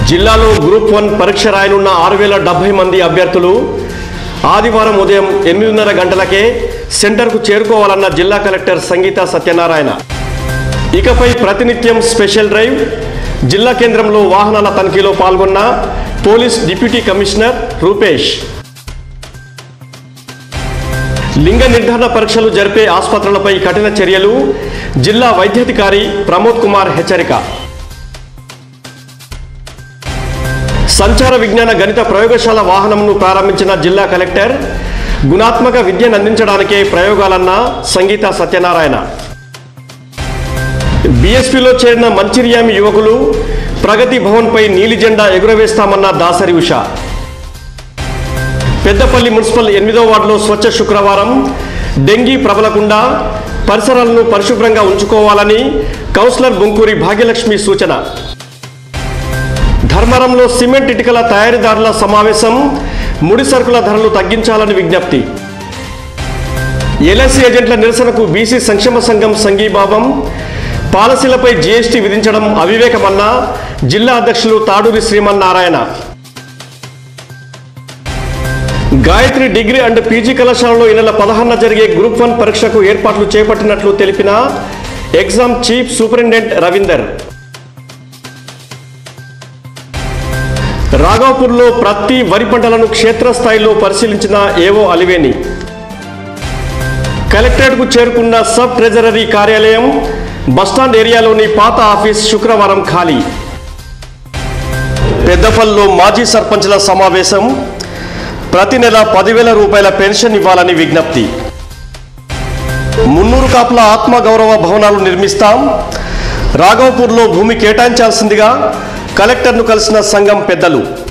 జిల్లాలో group one పరీక్ష రాయనున్న ఆరు వేల డెబ్బై మంది అభ్యర్థులు ఆదివారం ఉదయం ఎనిమిదిన్నర గంటలకే సెంటర్కు చేరుకోవాలన్న జిల్లా కలెక్టర్ సంగీత సత్యనారాయణ ఇకపై ప్రతినిత్యం స్పెషల్ డ్రైవ్ జిల్లా కేంద్రంలో వాహనాల తనిఖీలో పాల్గొన్న పోలీస్ డిప్యూటీ కమిషనర్ రూపేష్ లింగ నిర్ధారణ పరీక్షలు జరిపే ఆసుపత్రులపై కఠిన చర్యలు జిల్లా వైద్యాధికారి ప్రమోద్ కుమార్ హెచ్చరిక సంచార విజ్ఞాన గణిత ప్రయోగశాల వాహనంను ప్రారంభించిన జిల్లా కలెక్టర్ గుణాత్మక విద్యను అందించడానికే ప్రయోగాలన్న సంగీత సత్యనారాయణ బీఎస్పీలో చేరిన మంచిర్యామి యువకులు ప్రగతి భవన్పై నీలి జెండా ఎగురవేస్తామన్న దాసరి ఉష పెద్దపల్లి మున్సిపల్ ఎనిమిదో వార్డులో స్వచ్ఛ శుక్రవారం డెంగీ ప్రబలకుండా పరిసరాలను పరిశుభ్రంగా ఉంచుకోవాలని కౌన్సిలర్ బొంకూరి భాగ్యలక్ష్మి సూచన ధర్మవరంలో సిమెంట్ ఇటుకల తయారీదారుల సమావేశం ముడి సరుకుల ధరలు తగ్గించాలని విజ్ఞప్తి ఎల్ఐసి ఏజెంట్ల నిరసనకు బీసీ సంక్షేమ సంఘం సంఘీభావం పాలసీలపై జీఎస్టీ విధించడం అవివేకమన్న జిల్లా అధ్యక్షులు Taduri Srimannarayana Gayatri degree and PG కళాశాలలో ఈ నెల పదహారున జరిగే గ్రూప్ వన్ పరీక్షకు ఏర్పాట్లు చేపట్టినట్లు తెలిపిన ఎగ్జామ్ చీఫ్ సూపరింటెండెంట్ రవీందర్ రాఘవపూర్లో ప్రతి వరి పంటలను క్షేత్రస్థాయిలో పరిశీలించిన ఏవో అలివేని కలెక్టరేట్కు చేరుకున్న సబ్ ట్రెజరీ కార్యాలయం బస్టాండ్ ఏరియాలోని పాత ఆఫీస్ శుక్రవారం ఖాళీ పెద్దపల్లిలో మాజీ సర్పంచ్ల సమావేశం ప్రతి నెల పదివేల రూపాయల పెన్షన్ ఇవ్వాలని విజ్ఞప్తి మున్నూరు కాపుల ఆత్మగౌరవ భవనాలు నిర్మిస్తాం రాఘవపూర్లో భూమి కేటాయించాల్సిందిగా కలెక్టర్ను కలిసిన సంఘం పెద్దలు